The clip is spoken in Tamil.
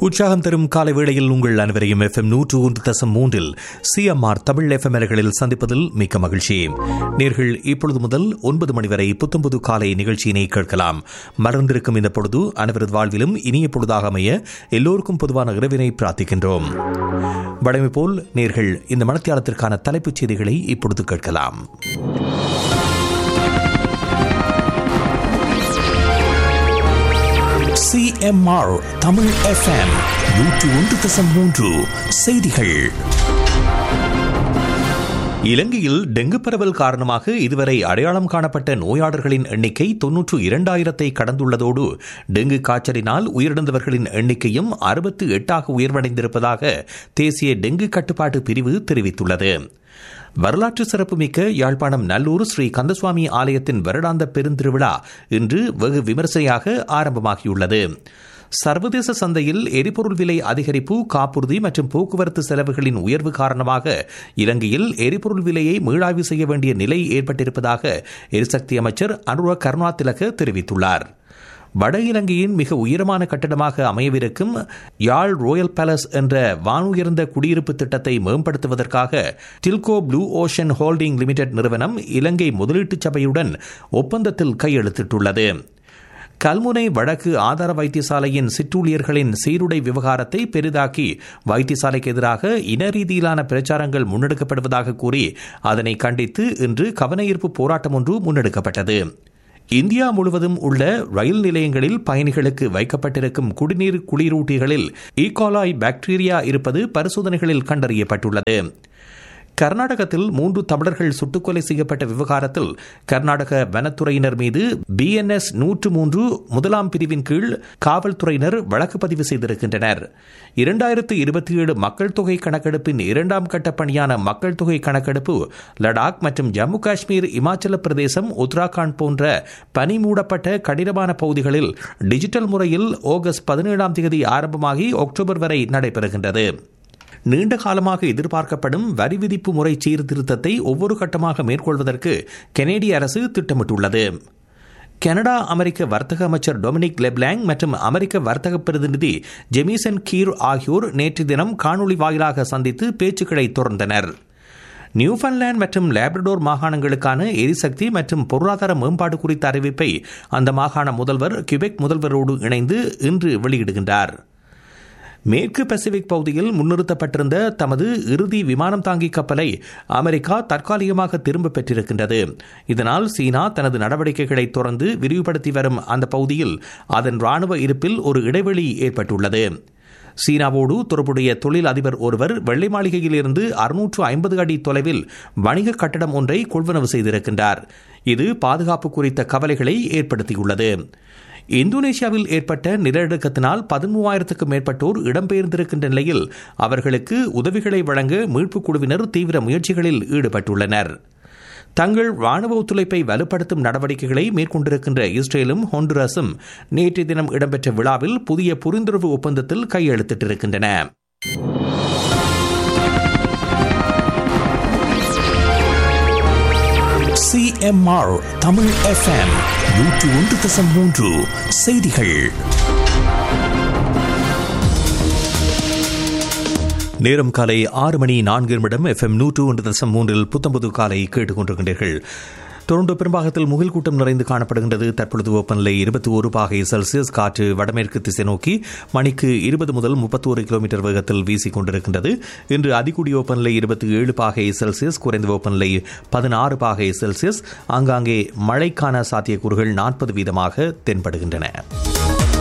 உற்சாகம் தரும் காலை வேளையில் உங்கள் அனைவரையும் எஃப்எம் நூற்று ஒன்று தசம் மூன்றில் சிஎம்ஆர் தமிழ் எஃப்எம் அலைகளில் சந்திப்பதில் மிக்க மகிழ்ச்சி நேர்கள் இப்பொழுது முதல் ஒன்பது மணி வரை புத்தம்புது காலை நிகழ்ச்சியினை கேட்கலாம் மறந்திருக்கும் இந்த பொழுது அனைவரது வாழ்விலும் இனிய பொழுதாக அமைய எல்லோருக்கும் பொதுவான இறைவினை பிரார்த்திக்கின்றோம் வழமை போல் நேர்கள் இந்த மனத்தியாலத்திற்கான தலைப்புச் செய்திகளை இப்பொழுது கேட்கலாம் சிஎம்ஆர் தமிழ் எஃப்எம் நூற்று ஒன்று தசம் மூன்று செய்திகள் இலங்கையில் டெங்கு பரவல் காரணமாக இதுவரை அடையாளம் காணப்பட்ட நோயாளர்களின் எண்ணிக்கை தொன்னூற்று இரண்டாயிரத்தை கடந்துள்ளதோடு டெங்கு காய்ச்சலினால் உயிரிழந்தவர்களின் எண்ணிக்கையும் அறுபத்து எட்டாக உயர்வடைந்திருப்பதாக தேசிய டெங்கு கட்டுப்பாட்டு பிரிவு தெரிவித்துள்ளது வரலாற்று சிறப்புமிக்க யாழ்ப்பாணம் நல்லூர் ஸ்ரீ கந்தசுவாமி ஆலயத்தின் வருடாந்த பெருந்திருவிழா இன்று வெகு விமர்சையாக ஆரம்பமாகியுள்ளது சர்வதேச சந்தையில் எரிபொருள் விலை அதிகரிப்பு காப்புறுதி மற்றும் போக்குவரத்து செலவுகளின் உயர்வு காரணமாக இலங்கையில் எரிபொருள் விலையை மீளாய்வு செய்ய வேண்டிய நிலை ஏற்பட்டிருப்பதாக எரிசக்தி அமைச்சர் அனுர கருணாதிலக தெரிவித்துள்ளார் வட இலங்கையின் மிக உயரமான கட்டடமாக அமையவிருக்கும் யாழ் ரோயல் பேலஸ் என்ற வானுயர்ந்த குடியிருப்பு திட்டத்தை மேம்படுத்துவதற்காக டில்கோ ப்ளூ ஓஷன் ஹோல்டிங் லிமிடெட் நிறுவனம் இலங்கை முதலீட்டு சபையுடன் ஒப்பந்தத்தில் கையெழுத்திட்டுள்ளது கல்முனை வடக்கு ஆதார வைத்தியசாலையின் சிற்றூழியர்களின் சீருடை விவகாரத்தை பெரிதாக்கி வைத்தியசாலைக்கு எதிராக இன ரீதியிலான பிரச்சாரங்கள் முன்னெடுக்கப்படுவதாக கூறி அதனை கண்டித்து இன்று கவனஈர்ப்பு போராட்டம் ஒன்று முன்னெடுக்கப்பட்டது இந்தியா முழுவதும் உள்ள ரயில் நிலையங்களில் பயணிகளுக்கு வைக்கப்பட்டிருக்கும் குடிநீர் குளிரூட்டிகளில் ஈகாலாய் பாக்டீரியா இருப்பது பரிசோதனைகளில் கண்டறியப்பட்டுள்ளது கர்நாடகத்தில் மூன்று தமிழர்கள் சுட்டுக்கொலை செய்யப்பட்ட விவகாரத்தில் கர்நாடக வனத்துறையினர் மீது பிஎன்எஸ் நூற்று மூன்று முதலாம் பிரிவின் கீழ் காவல்துறையினர் வழக்கு பதிவு செய்திருக்கின்றனர் இரண்டாயிரத்து இருபத்தி ஏழு மக்கள் தொகை கணக்கெடுப்பின் இரண்டாம் கட்ட பணியான மக்கள் தொகை கணக்கெடுப்பு லடாக் மற்றும் ஜம்மு காஷ்மீர் இமாச்சல பிரதேசம் உத்தராகண்ட் போன்ற பனி மூடப்பட்ட கடினமான பகுதிகளில் டிஜிட்டல் முறையில் ஆகஸ்ட் பதினேழாம் தேதி ஆரம்பமாகி அக்டோபர் வரை நடைபெறுகின்றது நீண்ட காலமாக எதிர்பார்க்கப்படும் வரி விதிப்பு முறை சீர்திருத்தத்தை ஒவ்வொரு கட்டமாக மேற்கொள்வதற்கு கெனேடிய அரசு திட்டமிட்டுள்ளது கனடா அமெரிக்க வர்த்தக அமைச்சர் டொமினிக் லெப்லாங் மற்றும் அமெரிக்க வர்த்தக பிரதிநிதி ஜெமிசன் கீர் ஆகியோர் நேற்று தினம் காணொலி வாயிலாக சந்தித்து பேச்சுக்களை தொடர்ந்தனர் நியூஃபன்லேண்ட் மற்றும் லேப்ரடோர் மாகாணங்களுக்கான எரிசக்தி மற்றும் பொருளாதார மேம்பாடு குறித்த அறிவிப்பை அந்த மாகாண முதல்வர் கியூபெக் முதல்வரோடு இணைந்து இன்று வெளியிடுகின்றார் மேற்கு பசிபிக் பகுதியில் முன்னிறுத்தப்பட்டிருந்த தமது இறுதி விமானம் தாங்கி கப்பலை அமெரிக்கா தற்காலிகமாக திரும்ப பெற்றிருக்கின்றது இதனால் சீனா தனது நடவடிக்கைகளை தொடர்ந்து விரிவுபடுத்தி வரும் அந்த பகுதியில் அதன் ராணுவ இருப்பில் ஒரு இடைவெளி ஏற்பட்டுள்ளது சீனாவோடு தொடர்புடைய தொழில் அதிபர் ஒருவர் வெள்ளை மாளிகையில் இருந்து அறுநூற்று ஐம்பது அடி தொலைவில் வணிக கட்டடம் ஒன்றை கொள்வனவு செய்திருக்கின்றார் இது பாதுகாப்பு குறித்த கவலைகளை ஏற்படுத்தியுள்ளது இந்தோனேஷியாவில் ஏற்பட்ட நிலநடுக்கத்தினால் பதிமூவாயிரத்துக்கும் மேற்பட்டோர் இடம்பெயர்ந்திருக்கின்ற நிலையில் அவர்களுக்கு உதவிகளை வழங்க மீட்புக் குழுவினர் தீவிர முயற்சிகளில் ஈடுபட்டுள்ளனர் தங்கள் ராணுவ ஒத்துழைப்பை வலுப்படுத்தும் நடவடிக்கைகளை மேற்கொண்டிருக்கின்ற இஸ்ரேலும் ஹொண்டுரஸும் நேற்றைய தினம் இடம்பெற்ற விழாவில் புதிய புரிந்துணர்வு ஒப்பந்தத்தில் கையெழுத்திட்டிருக்கின்றன சிஎம்ஆர் தமிழ் எஃப்எம் நூற்று ஒன்று தசம் மூன்று செய்திகள் நேரம் காலை ஆறு மணி நான்கு நிமிடம் எஃப்எம் நூற்று ஒன்று தசம் மூன்றில் புத்தம்புது காலை கேட்டுக் கொண்டிருக்கின்றீர்கள் டொரண்டோ பெரும்பாகத்தில் முகில் கூட்டம் நிறைந்து காணப்படுகின்றது தற்பொழுது வெப்பநிலை இருபத்தி ஒரு பாகை செல்சியஸ் காற்று வடமேற்கு திசை நோக்கி மணிக்கு இருபது முதல் முப்பத்தோரு கிலோமீட்டர் வேகத்தில் வீசிக் கொண்டிருக்கின்றது இன்று அதிகூடிய வெப்பநிலை இருபத்தி ஏழு பாகை செல்சியஸ் குறைந்த வெப்பநிலை பதினாறு பாகை செல்சியஸ் ஆங்காங்கே மழைக்கான சாத்தியக்கூறுகள் நாற்பது வீதமாக தென்படுகின்றன